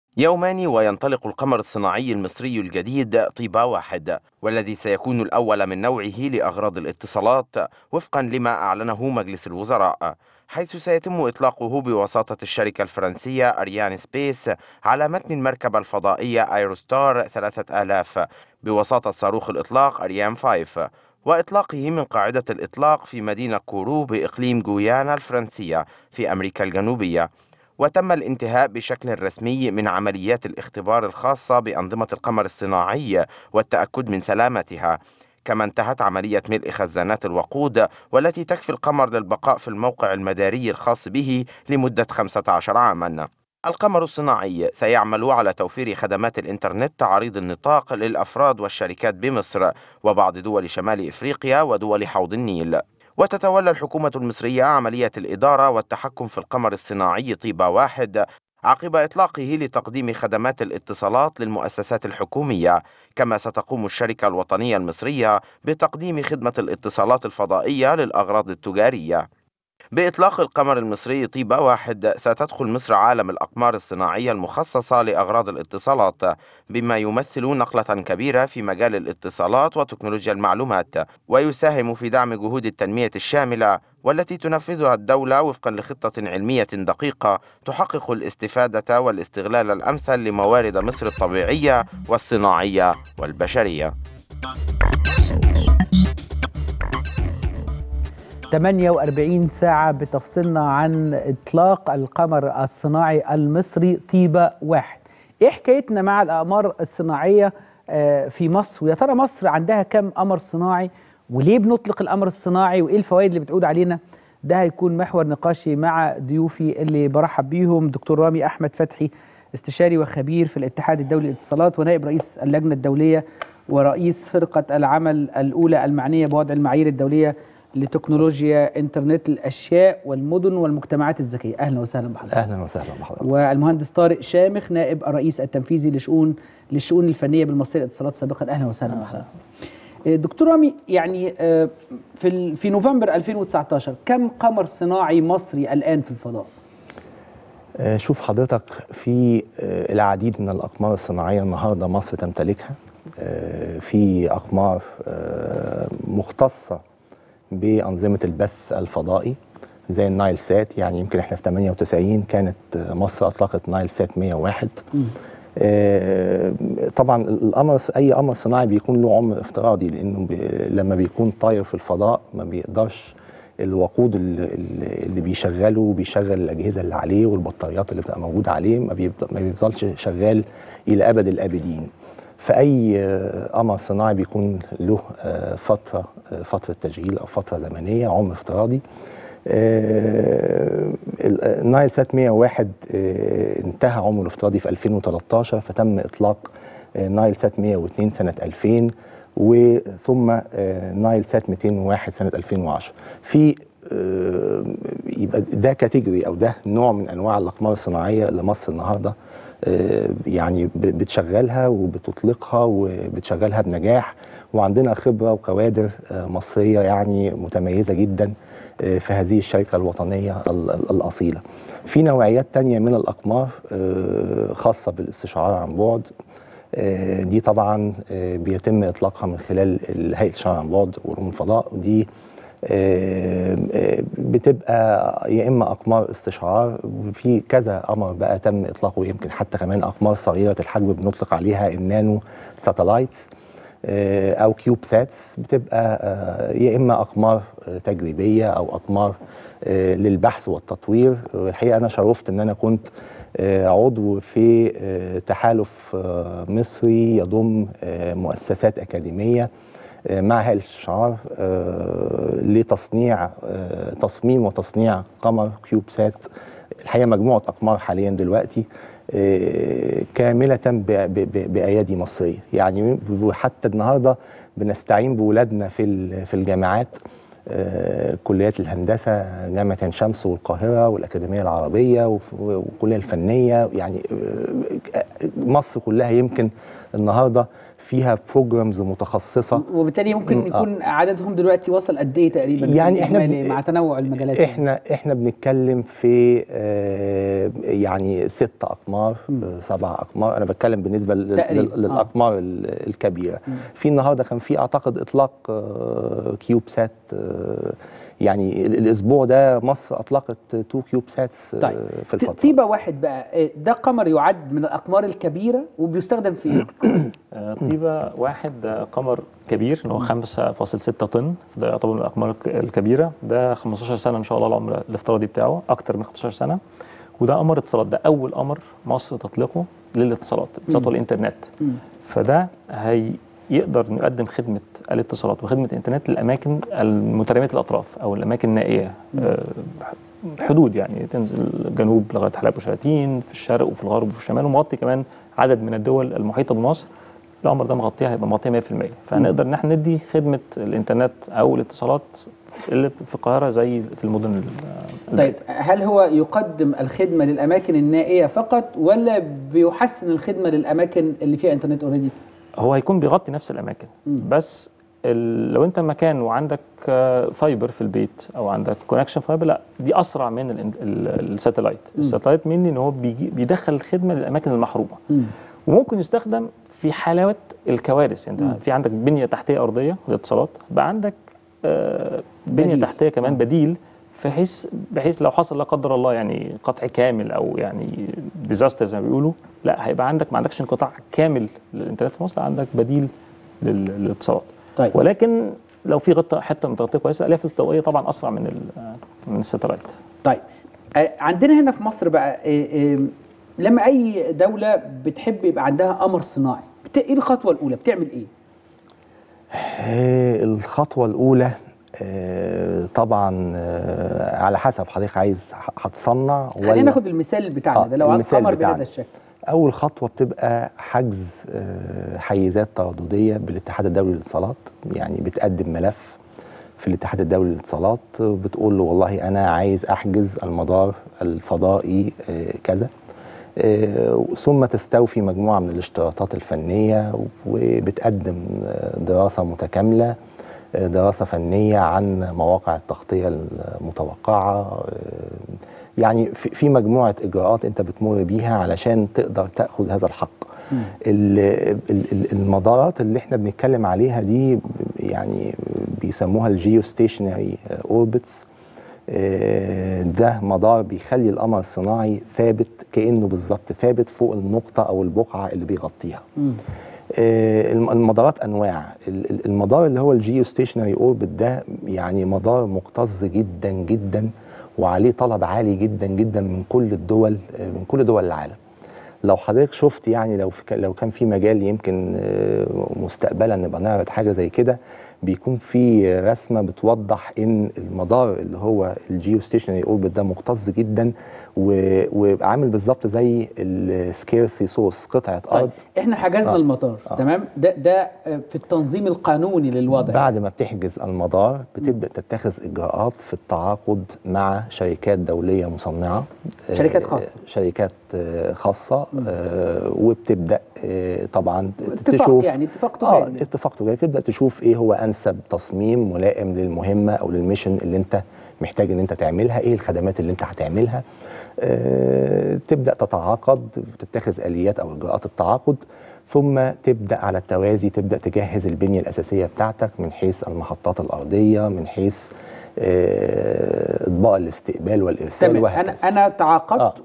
يومان وينطلق القمر الصناعي المصري الجديد طيبة واحد والذي سيكون الأول من نوعه لأغراض الاتصالات وفقا لما أعلنه مجلس الوزراء حيث سيتم إطلاقه بوساطة الشركة الفرنسية أريان سبيس على متن المركبة الفضائية أيروستار 3000 بوساطة صاروخ الإطلاق أريان 5 وإطلاقه من قاعدة الإطلاق في مدينة كورو بإقليم جويانا الفرنسية في أمريكا الجنوبية وتم الانتهاء بشكل رسمي من عمليات الاختبار الخاصة بأنظمة القمر الصناعي والتأكد من سلامتها كما انتهت عملية ملء خزانات الوقود والتي تكفي القمر للبقاء في الموقع المداري الخاص به لمدة 15 عاما القمر الصناعي سيعمل على توفير خدمات الإنترنت عريض النطاق للأفراد والشركات بمصر وبعض دول شمال إفريقيا ودول حوض النيل وتتولى الحكومة المصرية عملية الإدارة والتحكم في القمر الصناعي طيبة واحد عقب إطلاقه لتقديم خدمات الاتصالات للمؤسسات الحكومية كما ستقوم الشركة الوطنية المصرية بتقديم خدمة الاتصالات الفضائية للأغراض التجارية بإطلاق القمر المصري طيبة واحد ستدخل مصر عالم الأقمار الصناعية المخصصة لأغراض الاتصالات بما يمثل نقلة كبيرة في مجال الاتصالات وتكنولوجيا المعلومات ويساهم في دعم جهود التنمية الشاملة والتي تنفذها الدولة وفقا لخطة علمية دقيقة تحقق الاستفادة والاستغلال الأمثل لموارد مصر الطبيعية والصناعية والبشرية 48 ساعة بتفصلنا عن إطلاق القمر الصناعي المصري طيبة واحد إيه حكايتنا مع الأقمار الصناعية في مصر ويا ترى مصر عندها كم قمر صناعي وليه بنطلق القمر الصناعي وإيه الفوائد اللي بتعود علينا ده هيكون محور نقاشي مع ضيوفي اللي برحب بيهم دكتور رامي أحمد فتحي استشاري وخبير في الاتحاد الدولي للاتصالات ونائب رئيس اللجنة الدولية ورئيس فرقة العمل الأولى المعنية بوضع المعايير الدولية لتكنولوجيا انترنت الاشياء والمدن والمجتمعات الذكيه اهلا وسهلا بحضرتك اهلا وسهلا بحضرتك والمهندس طارق شامخ نائب الرئيس التنفيذي لشؤون للشؤون الفنيه بالمصريه للاتصالات سابقا اهلا وسهلا بحضرتك دكتور رامي يعني في في نوفمبر 2019 كم قمر صناعي مصري الان في الفضاء شوف حضرتك في العديد من الاقمار الصناعيه النهارده مصر تمتلكها في اقمار مختصه بأنظمة البث الفضائي زي النايل سات يعني يمكن احنا في 98 كانت مصر أطلقت نايل سات 101 آه طبعا القمر أي قمر صناعي بيكون له عمر افتراضي لأنه بي لما بيكون طاير في الفضاء ما بيقدرش الوقود اللي, اللي بيشغله بيشغل الأجهزة اللي عليه والبطاريات اللي بتبقى موجودة عليه ما, ما بيفضلش شغال إلى أبد الآبدين فأي قمر صناعي بيكون له فترة فترة تشغيل أو فترة زمنية عمر افتراضي النايل سات 101 انتهى عمره الافتراضي في 2013 فتم إطلاق نايل سات 102 سنة 2000 وثم نايل سات 201 سنة 2010 في يبقى ده كاتيجوري او ده نوع من انواع الاقمار الصناعيه اللي مصر النهارده يعني بتشغلها وبتطلقها وبتشغلها بنجاح وعندنا خبره وكوادر مصريه يعني متميزه جدا في هذه الشركه الوطنيه الاصيله. في نوعيات تانية من الاقمار خاصه بالاستشعار عن بعد دي طبعا بيتم اطلاقها من خلال هيئه الاستشعار عن بعد وعلوم الفضاء ودي بتبقى يا اما اقمار استشعار وفي كذا قمر بقى تم اطلاقه يمكن حتى كمان اقمار صغيره الحجم بنطلق عليها النانو ساتلايتس او كيوب ساتس بتبقى يا اما اقمار تجريبيه او اقمار للبحث والتطوير الحقيقه انا شرفت ان انا كنت عضو في تحالف مصري يضم مؤسسات اكاديميه مع هيئه الاستشعار لتصنيع تصميم وتصنيع قمر كيوب سات الحقيقه مجموعه اقمار حاليا دلوقتي كامله بايادي مصريه يعني حتى النهارده بنستعين بولادنا في في الجامعات كليات الهندسه جامعه عين شمس والقاهره والاكاديميه العربيه والكليه الفنيه يعني مصر كلها يمكن النهارده فيها بروجرامز متخصصه وبالتالي ممكن مم، آه. يكون عددهم دلوقتي وصل قد ايه تقريبا في يعني إحنا الإجمالي ب- مع تنوع المجالات احنا احنا بنتكلم في آه، يعني ست اقمار مم. آه، سبع اقمار انا بتكلم بالنسبه لل- تقريباً، لل- للاقمار ال- الكبيره مم. في النهارده كان في اعتقد اطلاق آه، كيوب سات آه، يعني ال- الاسبوع ده مصر اطلقت تو كيوب ساتس آه، طيب. في الفتره طيبه واحد بقى آه، ده قمر يعد من الاقمار الكبيره وبيستخدم في ايه؟ آه، طيبة واحد ده قمر كبير اللي هو 5.6 طن ده يعتبر من الأقمار الك- الكبيرة ده 15 سنة إن شاء الله العمر الافتراضي بتاعه أكتر من 15 سنة وده قمر اتصالات ده أول قمر مصر تطلقه للاتصالات الاتصالات والإنترنت مم. فده هي يقدر إنه يقدم خدمة الاتصالات وخدمة الإنترنت للأماكن المترامية الأطراف أو الأماكن النائية آه، حدود يعني تنزل جنوب لغاية حلب وشلاتين في الشرق وفي الغرب وفي الشمال ومغطي كمان عدد من الدول المحيطة بمصر القمر ده مغطيها هيبقى مغطيها 100% فهنقدر ان احنا ندي خدمه الانترنت او الاتصالات اللي في القاهره زي في المدن ال- طيب هل هو يقدم الخدمه للاماكن النائيه فقط ولا بيحسن الخدمه للاماكن اللي فيها انترنت اوريدي؟ هو هيكون بيغطي نفس الاماكن مم. بس ال- لو انت مكان وعندك آه، فايبر في البيت او عندك كونكشن فايبر لا دي اسرع من ال- ال- الساتلايت الساتلايت مني ان هو بيجي بيدخل الخدمه للاماكن المحرومه وممكن يستخدم في حالات الكوارث يعني مم. انت في عندك بنيه تحتيه ارضيه للاتصالات بقى عندك آه، بنيه بديل. تحتيه كمان آه. بديل بحيث بحيث لو حصل لا قدر الله يعني قطع كامل او يعني ديزاستر زي ما بيقولوا لا هيبقى عندك ما عندكش انقطاع كامل للانترنت في مصر عندك بديل لل- للاتصالات طيب ولكن لو في غطاء حته متغطيه كويسه الالياف الضوئيه طبعا اسرع من ال- من الساتلايت طيب آه، عندنا هنا في مصر بقى آه، آه، لما اي دوله بتحب يبقى عندها قمر صناعي بت... ايه الخطوه الاولى بتعمل ايه آه، الخطوة الأولى آه، طبعا آه، على حسب حضرتك عايز ه- هتصنع خلينا ناخد المثال بتاعنا آه، ده لو عند المثال قمر بتاعنا. بهذا الشكل أول خطوة بتبقى حجز آه، حيزات ترددية بالاتحاد الدولي للاتصالات يعني بتقدم ملف في الاتحاد الدولي للاتصالات بتقول له والله أنا عايز أحجز المدار الفضائي آه، كذا آه، ثم تستوفي مجموعة من الاشتراطات الفنية وبتقدم آه، دراسة متكاملة آه، دراسة فنية عن مواقع التغطية المتوقعة آه، يعني في في مجموعة إجراءات أنت بتمر بيها علشان تقدر تأخذ هذا الحق ال- ال- ال- المدارات اللي احنا بنتكلم عليها دي يعني بيسموها الجيو ستيشنري اوربتس ده مدار بيخلي القمر الصناعي ثابت كانه بالظبط ثابت فوق النقطه او البقعه اللي بيغطيها مم. آه، الم- المدارات انواع ال- ال- المدار اللي هو الجيو ستيشنري اوربت ده يعني مدار مكتظ جدا جدا وعليه طلب عالي جدا جدا من كل الدول آه، من كل دول العالم لو حضرتك شفت يعني لو في ك- لو كان في مجال يمكن آه، مستقبلا نبقى نعرض حاجه زي كده بيكون في رسمه بتوضح ان المدار اللي هو الجيو ستيشنري اوربت ده مكتظ جدا و- وعامل بالظبط زي السكيرسي سورس قطعه طيب ارض احنا حجزنا آه. المطار آه. تمام ده ده آه، في التنظيم القانوني للوضع بعد ما بتحجز المدار بتبدا تتخذ اجراءات في التعاقد مع شركات دوليه مصنعه آه، شركات خاصة. شركات آه، خاصه آه، وبتبدا آه، طبعا اتفاق تشوف يعني اتفاق اه تجاري اتفاق تجاري تبدا تشوف ايه هو انسب تصميم ملائم للمهمه او للميشن اللي انت محتاج ان انت تعملها ايه الخدمات اللي انت هتعملها آه، تبدا تتعاقد تتخذ اليات او اجراءات التعاقد ثم تبدا على التوازي تبدا تجهز البنيه الاساسيه بتاعتك من حيث المحطات الارضيه من حيث آه، اطباق الاستقبال والارسال تمام انا وهكذا انا تعاقدت آه.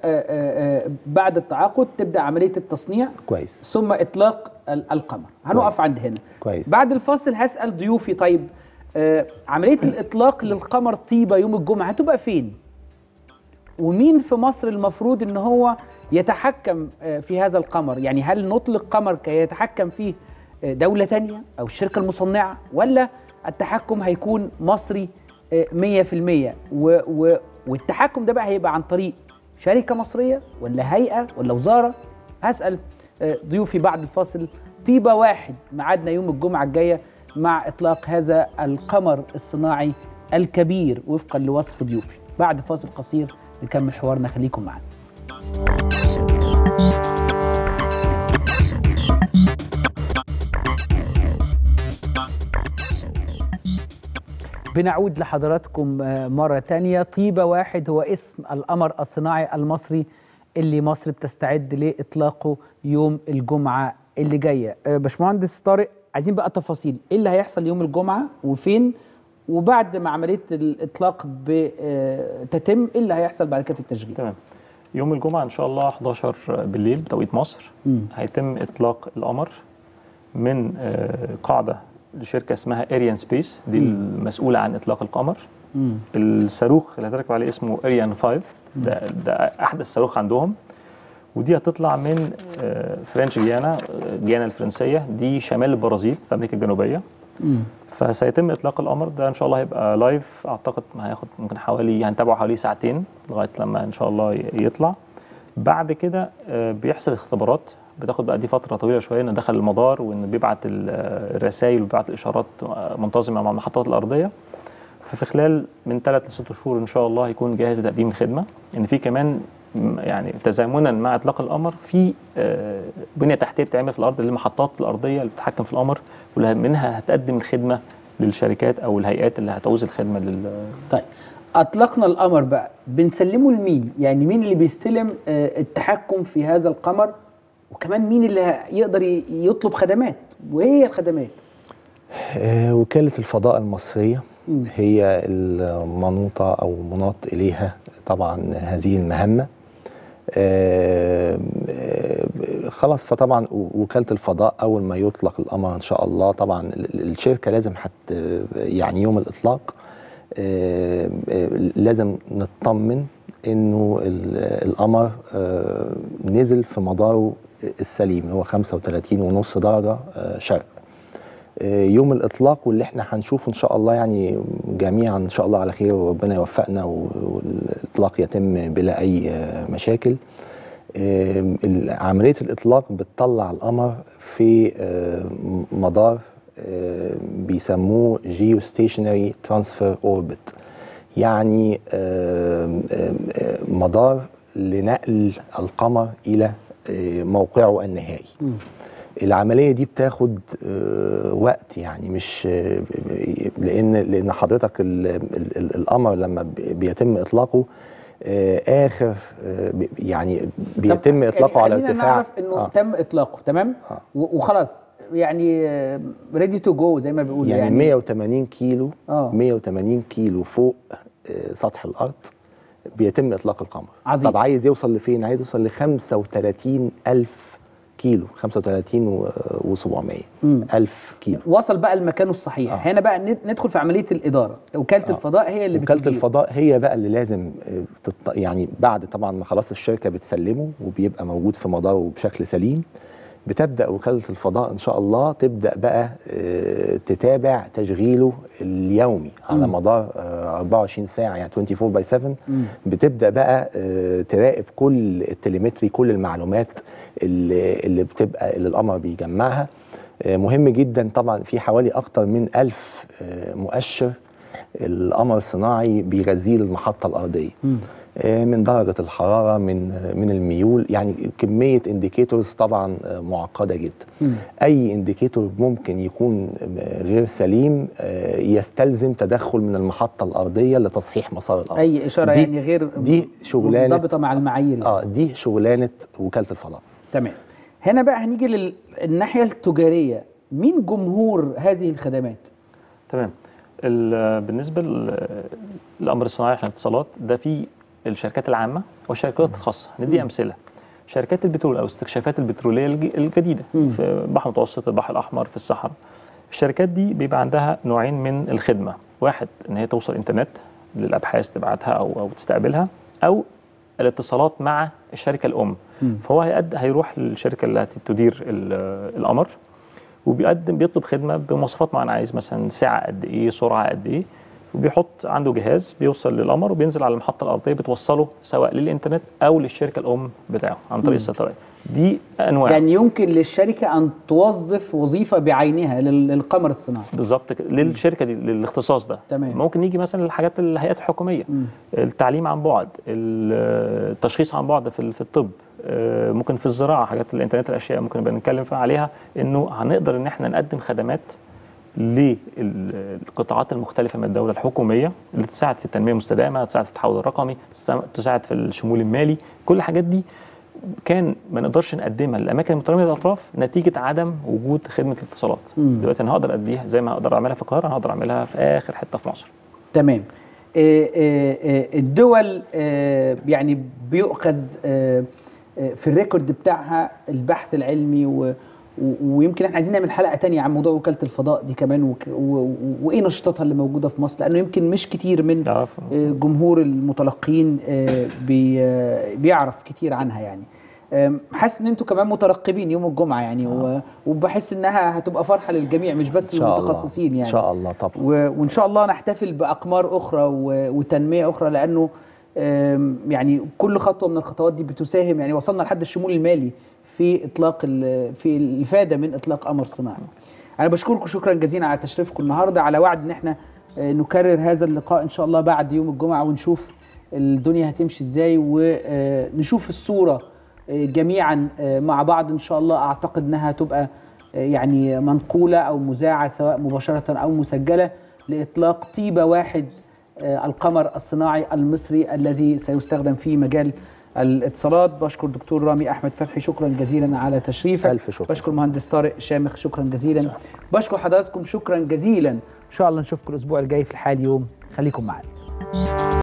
وبعد التعاقد تبدا عمليه التصنيع كويس ثم اطلاق ال- القمر هنقف كويس. عند هنا كويس بعد الفاصل هسال ضيوفي طيب آه، عمليه الاطلاق للقمر طيبه يوم الجمعه هتبقى فين ومين في مصر المفروض ان هو يتحكم آه، في هذا القمر يعني هل نطلق قمر كي يتحكم فيه آه، دولة تانية أو الشركة المصنعة ولا التحكم هيكون مصري آه، 100% و و والتحكم ده بقى هيبقى عن طريق شركة مصرية ولا هيئة ولا وزارة هسأل آه، ضيوفي بعد الفاصل طيبة واحد ميعادنا يوم الجمعة الجاية مع إطلاق هذا القمر الصناعي الكبير وفقا لوصف ضيوفي بعد فاصل قصير نكمل حوارنا خليكم معنا بنعود لحضراتكم آه، مرة تانية طيبة واحد هو اسم القمر الصناعي المصري اللي مصر بتستعد لإطلاقه يوم الجمعة اللي جاية آه، باشمهندس طارق عايزين بقى تفاصيل ايه اللي هيحصل يوم الجمعة وفين وبعد ما عملية الإطلاق ب- تتم ايه اللي هيحصل بعد كده في التشغيل تمام يوم الجمعة إن شاء الله 11 بالليل بتوقيت مصر مم. هيتم إطلاق القمر من آه، قاعدة لشركة اسمها اريان سبيس دي المسؤولة عن إطلاق القمر مم. الصاروخ اللي هتركب عليه اسمه اريان 5 ده, ده أحدث صاروخ عندهم ودي هتطلع من آه، فرنش جيانا آه، جيانا الفرنسية دي شمال البرازيل في أمريكا الجنوبية مم. فسيتم اطلاق القمر ده ان شاء الله هيبقى لايف اعتقد هياخد ممكن حوالي هنتابعه حوالي ساعتين لغايه لما ان شاء الله ي- يطلع بعد كده آه، بيحصل اختبارات بتاخد بقى دي فتره طويله شويه انه دخل المدار وان بيبعت ال- آه، الرسائل وبيبعت الاشارات آه، منتظمه مع المحطات الارضيه ففي خلال من ثلاث لست شهور ان شاء الله هيكون جاهز لتقديم الخدمه ان في كمان م- يعني تزامنا مع اطلاق القمر في آه، بنيه تحتيه بتتعمل في الارض للمحطات الارضيه اللي بتتحكم في القمر واللي منها هتقدم الخدمه للشركات او الهيئات اللي هتعوز الخدمه لل طيب اطلقنا القمر بقى بنسلمه لمين يعني مين اللي بيستلم آه، التحكم في هذا القمر وكمان مين اللي ه- يقدر ي- يطلب خدمات وايه هي الخدمات آه، وكالة الفضاء المصرية مم. هي المنوطة أو مناط إليها طبعا هذه المهمة آه، آه، خلاص فطبعا وكالة الفضاء أول ما يطلق القمر إن شاء الله طبعا ال- الشركة لازم حت يعني يوم الإطلاق آه، آه، لازم نطمن إنه ال- القمر آه، نزل في مداره السليم اللي هو 35 ونص درجة آه، شرق آه، يوم الاطلاق واللي احنا هنشوفه ان شاء الله يعني جميعا ان شاء الله على خير وربنا يوفقنا و- والاطلاق يتم بلا اي آه، مشاكل آه، ال- عمليه الاطلاق بتطلع القمر في آه، م- مدار آه، بيسموه جيو ستيشنري ترانسفير اوربت يعني آه، آه، آه، مدار لنقل القمر الى آه، موقعه النهائي العمليه دي بتاخد آه، وقت يعني مش آه، لان لان حضرتك ال- ال- ال- القمر لما بي- بيتم اطلاقه آه، اخر آه، بي- يعني بيتم اطلاقه على خلينا ارتفاع نعرف انه آه. تم اطلاقه تمام آه. و- وخلاص يعني ريدي تو جو زي ما بيقولوا يعني, يعني, 180 كيلو آه. 180 كيلو فوق آه، سطح الارض بيتم اطلاق القمر عظيم. طب عايز يوصل لفين عايز يوصل ل 35 الف كيلو 35 و700 مم. الف كيلو وصل بقى لمكانه الصحيح آه. هنا بقى ند- ندخل في عمليه الاداره وكاله آه. الفضاء هي اللي وكاله بتدير. الفضاء هي بقى اللي لازم آه، تط... يعني بعد طبعا ما خلاص الشركه بتسلمه وبيبقى موجود في مداره بشكل سليم بتبدا وكاله الفضاء ان شاء الله تبدا بقى آه، تتابع تشغيله اليومي على مم. مدار آه، 24 ساعه يعني 24 باي 7 مم. بتبدا بقى آه، تراقب كل التليمتري كل المعلومات اللي, اللي بتبقى اللي القمر بيجمعها آه، مهم جدا طبعا في حوالي اكتر من ألف آه، مؤشر القمر الصناعي بيغذيه المحطه الارضيه مم. آه، من درجه الحراره من آه، من الميول يعني كميه انديكيتورز طبعا آه، معقده جدا مم. اي انديكيتور ممكن يكون آه، غير سليم آه، يستلزم تدخل من المحطه الارضيه لتصحيح مسار القمر اي اشاره دي- يعني غير دي شغلانة- منضبطه مع المعايير يعني. اه دي شغلانه وكاله الفضاء تمام هنا بقى هنيجي للناحيه التجاريه مين جمهور هذه الخدمات تمام ال- بالنسبه لل- للامر الصناعي عشان الاتصالات ده في الشركات العامه والشركات الخاصه ندي امثله شركات البترول او استكشافات البتروليه الج- الجديده مم. في البحر المتوسط البحر الاحمر في الصحراء الشركات دي بيبقى عندها نوعين من الخدمه واحد ان هي توصل انترنت للابحاث تبعتها او او تستقبلها او الاتصالات مع الشركه الام مم. فهو هيقد هيروح للشركه اللي هتدير ال- القمر وبيقدم بيطلب خدمه بمواصفات معينه عايز مثلا سعه قد ايه سرعه قد ايه وبيحط عنده جهاز بيوصل للقمر وبينزل على المحطه الارضيه بتوصله سواء للانترنت او للشركه الام بتاعه عن طريق الساتلايت دي انواع يعني يمكن للشركه ان توظف وظيفه بعينها لل- للقمر الصناعي بالظبط كده للشركه دي للاختصاص ده تمام. ممكن يجي مثلا للحاجات الهيئات الحكوميه مم. التعليم عن بعد ال- التشخيص عن بعد في ال- في الطب آه، ممكن في الزراعه حاجات الانترنت الاشياء ممكن نبقى نتكلم فيها عليها انه هنقدر ان احنا نقدم خدمات للقطاعات المختلفه من الدوله الحكوميه اللي تساعد في التنميه المستدامه تساعد في التحول الرقمي تسا- تساعد في الشمول المالي كل الحاجات دي كان ما نقدرش نقدمها للاماكن المتراميه الاطراف نتيجه عدم وجود خدمه الاتصالات مم. دلوقتي انا هقدر اديها زي ما اقدر اعملها في القاهره انا هقدر اعملها في اخر حته في مصر تمام آه، آه، آه، الدول آه، يعني بيؤخذ آه، آه، في الريكورد بتاعها البحث العلمي و و- ويمكن احنا عايزين نعمل حلقه تانية عن موضوع وكاله الفضاء دي كمان وك- و- و- وايه نشاطاتها اللي موجوده في مصر لانه يمكن مش كتير من تعرف آه، جمهور المتلقين آه، بي- آه، بيعرف كتير عنها يعني آم، حاسس ان انتوا كمان مترقبين يوم الجمعه يعني و- وبحس انها هتبقى فرحه للجميع مش بس إن شاء الله. للمتخصصين يعني ان شاء الله طبعا و- وان شاء الله نحتفل باقمار اخرى و- وتنميه اخرى لانه آم، يعني كل خطوه من الخطوات دي بتساهم يعني وصلنا لحد الشمول المالي في اطلاق ال- في الافاده من اطلاق قمر صناعي. انا بشكركم شكرا جزيلا على تشريفكم النهارده على وعد ان احنا آه، نكرر هذا اللقاء ان شاء الله بعد يوم الجمعه ونشوف الدنيا هتمشي ازاي ونشوف الصوره آه، جميعا آه، مع بعض ان شاء الله اعتقد انها تبقى آه، يعني منقوله او مذاعه سواء مباشره او مسجله لاطلاق طيبه واحد آه، القمر الصناعي المصري الذي سيستخدم في مجال الاتصالات بشكر دكتور رامي احمد فتحي شكرا جزيلا على تشريفك ألف شكر. بشكر مهندس طارق شامخ شكرا جزيلا بشكر حضراتكم شكرا جزيلا ان شاء الله نشوفكم الاسبوع الجاي في الحال يوم خليكم معنا